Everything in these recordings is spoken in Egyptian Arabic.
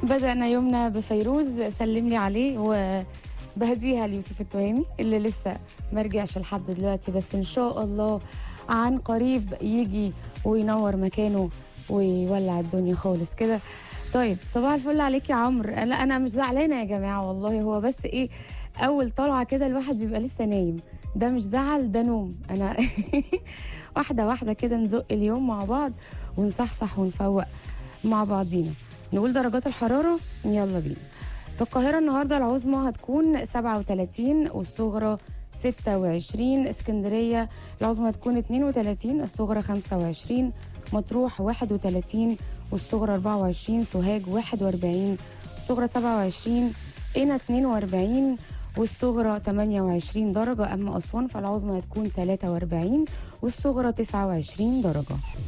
بدأنا يومنا بفيروز سلم لي عليه وبهديها ليوسف التهامي اللي لسه ما رجعش لحد دلوقتي بس ان شاء الله عن قريب يجي وينور مكانه ويولع الدنيا خالص كده طيب صباح الفل عليك يا عمرو لا انا مش زعلانه يا جماعه والله هو بس ايه اول طلعه كده الواحد بيبقى لسه نايم ده مش زعل ده نوم انا واحده واحده كده نزق اليوم مع بعض ونصحصح ونفوق مع بعضينا نقول درجات الحراره يلا بينا في القاهره النهارده العظمى هتكون 37 والصغرى 26 اسكندريه العظمى هتكون 32 الصغرى 25 مطروح 31 والصغرى 24 سوهاج 41 الصغرى 27 قنا 42 والصغرى 28 درجة أما أسوان فالعظمى هتكون 43 والصغرى 29 درجة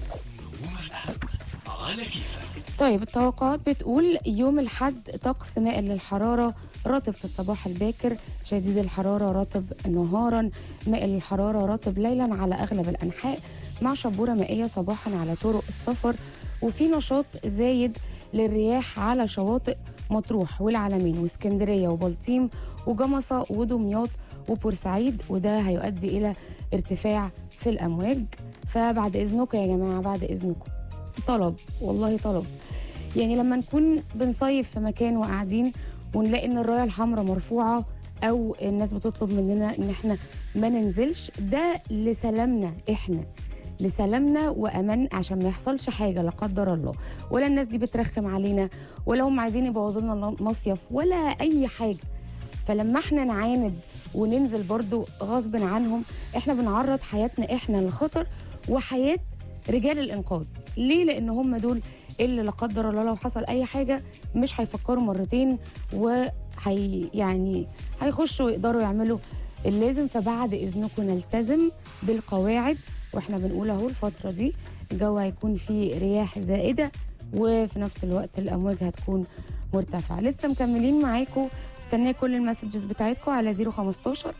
على كيفك طيب التوقعات بتقول يوم الحد طقس مائل للحرارة رطب في الصباح الباكر شديد الحرارة رطب نهارا مائل الحرارة رطب ليلا على أغلب الأنحاء مع شبورة مائية صباحا على طرق السفر وفي نشاط زايد للرياح على شواطئ مطروح والعلمين واسكندرية وبلطيم وجمصة ودمياط وبورسعيد وده هيؤدي إلى ارتفاع في الأمواج فبعد إذنكم يا جماعة بعد إذنكم طلب والله طلب يعني لما نكون بنصيف في مكان وقاعدين ونلاقي ان الرايه الحمراء مرفوعه او الناس بتطلب مننا ان احنا ما ننزلش ده لسلامنا احنا لسلامنا وامان عشان ما يحصلش حاجه لا قدر الله ولا الناس دي بترخم علينا ولا هم عايزين يبوظوا لنا المصيف ولا اي حاجه فلما احنا نعاند وننزل برضو غصب عنهم احنا بنعرض حياتنا احنا للخطر وحياه رجال الانقاذ ليه لان هم دول اللي لا قدر الله لو حصل اي حاجه مش هيفكروا مرتين وهي يعني هيخشوا ويقدروا يعملوا اللازم فبعد اذنكم نلتزم بالقواعد واحنا بنقول اهو الفتره دي الجو هيكون فيه رياح زائده وفي نفس الوقت الامواج هتكون مرتفعه لسه مكملين معاكم مستنيه كل المسجز بتاعتكم على 015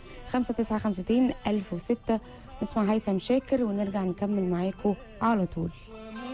5952 1006 نسمع هيثم شاكر ونرجع نكمل معاكم على طول